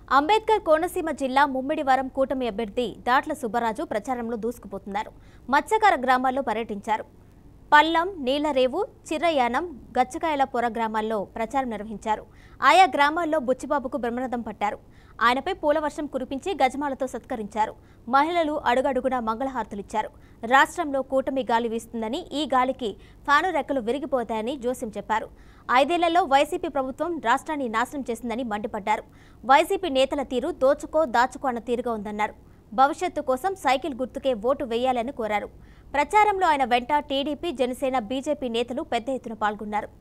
అంబేద్కర్ కోనసీమ జిల్లా ముమ్మిడివరం కూటమి అభ్యర్థి దాట్ల సుబ్బరాజు ప్రచారంలో దూసుకుపోతున్నారు మత్స్యకార గ్రామాల్లో పర్యటించారు పల్లం నీలరేవు చిర్రయానం గచ్చకాయలపుర గ్రామాల్లో ప్రచారం నిర్వహించారు ఆయా గ్రామాల్లో బుచ్చిబాబుకు బ్రహ్మరథం పట్టారు ఆయనపై పూలవర్షం కురిపించి గజమాలతో సత్కరించారు మహిళలు అడుగడుగునా మంగళహారతులిచ్చారు రాష్ట్రంలో కూటమి గాలి వీస్తుందని ఈ గాలికి ఫ్యాను రెక్కలు విరిగిపోతాయని జోస్యం చెప్పారు ఐదేళ్లలో వైసీపీ ప్రభుత్వం రాష్ట్రాన్ని నాశనం చేసిందని మండిపడ్డారు వైసీపీ నేతల తీరు దోచుకో దాచుకో అన్న తీరుగా ఉందన్నారు భవిష్యత్తు కోసం సైకిల్ గుర్తుకే ఓటు వేయాలని కోరారు ప్రచారంలో ఆయన వెంట టీడీపీ జనసేన బీజేపీ నేతలు పెద్ద ఎత్తున పాల్గొన్నారు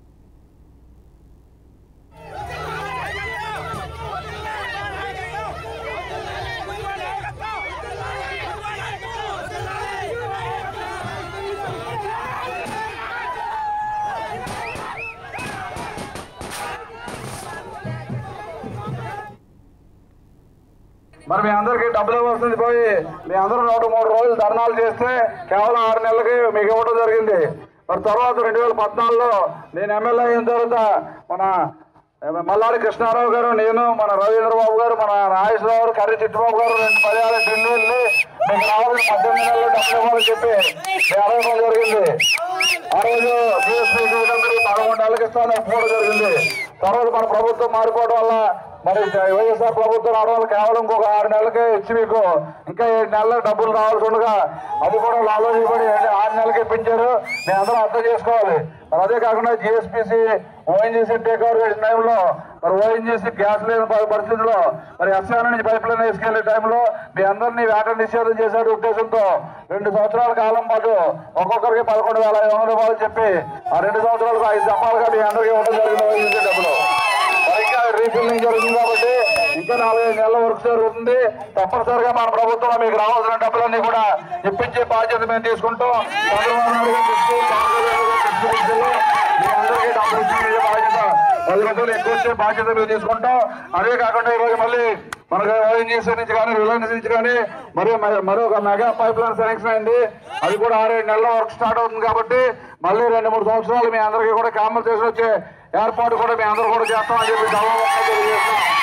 మరి మీ అందరికీ డబ్బులు ఇవ్వాల్సింది పోయి మీ అందరూ నూట మూడు రోజులు ధర్నాలు చేస్తే కేవలం ఆరు నెలలకి మీకు ఇవ్వడం జరిగింది మరి తర్వాత రెండు వేల పద్నాలుగులో నేను ఎమ్మెల్యే అయిన తర్వాత మన మల్లాడి కృష్ణారావు గారు నేను మన రవీంద్ర బాబు గారు మన నాగేశ్వరరావు గారు కర్రీ చిట్టుబాబు గారు రెండు పర్యాలు ఢిల్లీ వెళ్ళి మీకు రావాలి పద్దెనిమిది నెలలు డబ్బులు ఇవ్వాలని చెప్పి మేము అడగడం జరిగింది ఆ రోజు బీఎస్పీ పదకొండు నెలలకు ఇస్తానని ఒప్పుకోవడం జరిగింది తర్వాత మన ప్రభుత్వం మారిపోవడం వల్ల మరి వైఎస్ఆర్ ప్రభుత్వం రావడం వల్ల కేవలం ఇంకొక ఆరు నెలలకే ఇచ్చి మీకు ఇంకా ఏడు నెలలకు డబ్బులు రావాల్సి ఉండగా అది కూడా ఆలోచించబడి ఆరు నెలలకే పెంచారు మేము అందరం అర్థం చేసుకోవాలి మరి అదే కాకుండా జిఎస్పిసి ఓఎన్జీసీ టేక్ ఓవర్ చేసిన టైంలో మరి ఓఎన్జీసీ గ్యాస్ లేని ప- పరిస్థితుల్లో మరి ఎస్ఆర్ నుంచి పైప్ లైన్ వేసుకెళ్లే టైంలో మీ అందరినీ వేట నిషేధం చేశాడు ఉద్దేశంతో రెండు సంవత్సరాల కాలం పాటు ఒక్కొక్కరికి పదకొండు వేల ఐదు వందల రూపాయలు చెప్పి ఆ రెండు సంవత్సరాలకు ఐదు దఫాలుగా మీ అందరికీ ఇవ్వడం జరిగింది ఓఎన్జీసీ డబ్బులు మరి ఇంకా రీఫిల్లింగ్ జరుగుతుంది కాబట్టి ఇంకా నాలుగైదు నెలల వర్క్ జరుగుతుంది తప్పనిసరిగా మన ప్రభుత్వం మీకు రావాల్సిన డబ్బులన్నీ కూడా ఇప్పించే బాధ్యత మేము తీసుకుంటాం చంద్రబాబు నాయుడు గారి దృష్టి, చంద్రబాబు నాయుడు గారి దృష్టి తీసుకెళ్ళి మీ అందరికీ డబ్బులు ఇచ్చే బాధ్యత పది రూపాయలు ఎక్కువ వచ్చే బాధ్యత మేము తీసుకుంటాం అదే కాకుండా ఈరోజు మళ్ళీ మనకు ఓఎన్జీసీ నుంచి కానీ రిలయన్స్ నుంచి కానీ మరి మరి- మరొక మెగా పైప్ లైన్ సెలెక్షన్ అయింది అది కూడా ఆరేడు నెలల వర్క్ స్టార్ట్ అవుతుంది కాబట్టి మళ్ళీ రెండు మూడు సంవత్సరాలు మీ అందరికీ కూడా కాంపన్సేషన్ వచ్చే ఏర్పాటు కూడా మీ అందరూ కూడా చేస్తామని చెప్పి సభాముఖంగా తెలియజేస్తున్నాం